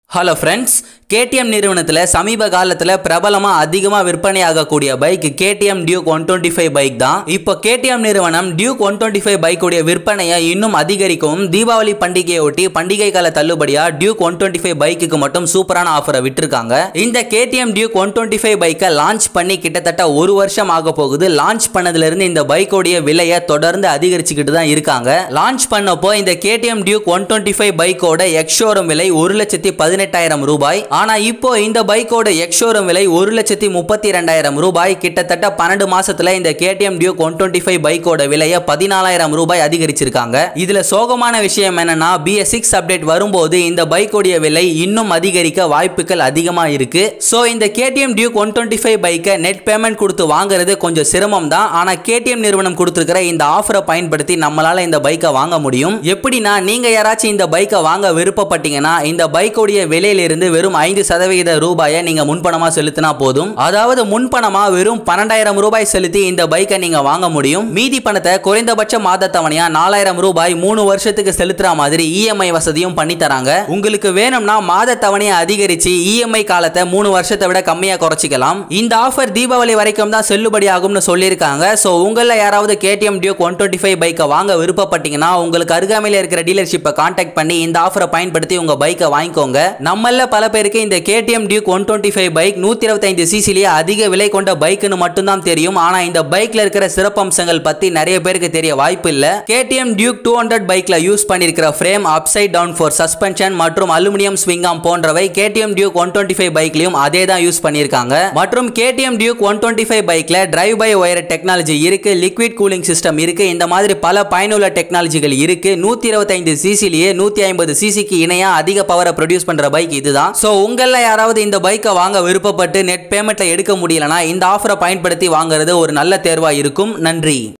hello friends KTM நிறுவனத்தில் சமீப காலத்தில் பிரபலமாக அதிகமாக விற்பனையாகக்கூடிய bike KTM Duke one twenty five bike தான் இப்போ கேடிஎம் நிறுவனம் டியூக் ஒன் டுவெண்ட்டி ஃபைவ் பைக்குடைய விற்பனையை இன்னும் அதிகரிக்கவும் தீபாவளி பண்டிகையை ஒட்டி பண்டிகை கால தள்ளுபடியாக டியூக் ஒன் டுவெண்ட்டி ஃபைவ் பைக்குக்கு மட்டும் சூப்பரான ஆஃபரை விட்டுருக்காங்க இந்த KTM Duke one twenty five பைக்கை லான்ச் பண்ணி கிட்டத்தட்ட ஒரு வருஷம் ஆக போகுது லான்ச் பண்ணதுலேருந்து இந்த பைக்கோடைய விலையை தொடர்ந்து அதிகரிச்சுக்கிட்டு தான் இருக்காங்க லான்ச் பண்ணப்போ இந்த KTM Duke one twenty five பைக்கோட எக்ஷோரூம் விலை ஒரு லட்சத்தி பதினெட்டாயிரம் ரூபாய் ஆனா இப்போ இந்த பைக்கோட எக்ஷோரூம் விலை ஒரு லட்சத்தி முப்பத்தி ரெண்டாயிரம் ரூபாய் கிட்டத்தட்ட பன்னெண்டு மாசத்துல இந்த KTM Duke one twenty five பைக்கோட விலையை பதினாலாயிரம் ரூபாய் அதிகரிச்சிருக்காங்க இதுல சோகமான விஷயம் என்னன்னா பிஎஸ் சிக்ஸ் அப்டேட் வரும்போது இந்த பைக்கோடைய விலை இன்னும் அதிகரிக்க வாய்ப்புகள் அதிகமா இருக்கு ஸோ இந்த KTM Duke one twenty five பைக்கை நெட் பேமெண்ட் கொடுத்து வாங்குறது கொஞ்சம் சிரமம் தான் ஆனா கேடிஎம் நிறுவனம் கொடுத்துருக்கிற இந்த ஆஃபரை பயன்படுத்தி நம்மளால இந்த பைக்கை வாங்க முடியும் எப்படின்னா நீங்க யாராச்சும் இந்த பைக்கை வாங்க விருப்பப்பட்டீங்கன்னா இந்த பைக்கோடைய விலையிலிருந்து வெறும் ஐந்து சதவிகித ரூபாயை நீங்க முன்பணமா செலுத்தினா போதும் அதாவது முன்பணமா வெறும் பன்னெண்டாயிரம் ரூபாய் செலுத்தி இந்த பைக்கை நீங்க வாங்க முடியும் மீதி பணத்தை குறைந்தபட்ச மாத தவணையா நாலாயிரம் ரூபாய் மூணு வருஷத்துக்கு செலுத்துற மாதிரி இஎம்ஐ வசதியும் பண்ணி தராங்க உங்களுக்கு வேணும்னா மாத தவணையை அதிகரிச்சு இஎம்ஐ காலத்தை மூணு வருஷத்தை விட கம்மியா குறைச்சிக்கலாம் இந்த ஆஃபர் தீபாவளி வரைக்கும் தான் செல்லுபடி ஆகும்னு சொல்லியிருக்காங்க ஸோ உங்களில் யாராவது KTM Duke one twenty five பைக்கை வாங்க விருப்பப்பட்டீங்கன்னா உங்களுக்கு அருகாமையில் இருக்கிற டீலர்ஷிப்பை கான்டாக்ட் பண்ணி இந்த ஆஃபரை பயன்படுத்தி உங்க பைக்கை வாங்கிக்கோங்க நம்மள பல பேருக்கு இந்த KTM Duke one twenty five bike நூற்றி இருபத்தைந்து சிசிலேயே அதிக விலை கொண்ட பைக்குன்னு மட்டும்தான் தெரியும் ஆனால் இந்த பைக்ல இருக்கிற சிறப்பம்சங்கள் பற்றி நிறைய பேருக்கு தெரிய வாய்ப்பு இல்லை கேடிஎம் டியூக் டூ ஹண்ட்ரட் பைக்ல யூஸ் பண்ணியிருக்கிற frame upside down fork suspension மற்றும் அலுமினியம் ஸ்விங்காம் போன்றவை KTM Duke one twenty five பைக்லையும் அதே தான் யூஸ் பண்ணியிருக்காங்க மற்றும் KTM Duke one twenty five பைக்ல டிரைவ் பை ஒயர் டெக்னாலஜி இருக்கு லிக்விட் கூலிங் சிஸ்டம் இருக்கு இந்த மாதிரி பல பயனுள்ள டெக்னாலஜிகள் இருக்கு நூற்றி இருபத்தைந்து சிசிலேயே நூற்றி ஐம்பது சிசிக்கு இணையா அதிக பவரை ப்ரொடியூஸ் பண்ற பைக் இதுதான் ஸோ உங்கள யாராவது இந்த பைக்கை வாங்க விருப்பப்பட்டு நெட் பேமெண்ட்ல எடுக்க முடியலனா இந்த ஆஃபரை பயன்படுத்தி வாங்குறது ஒரு நல்ல தேர்வா இருக்கும் நன்றி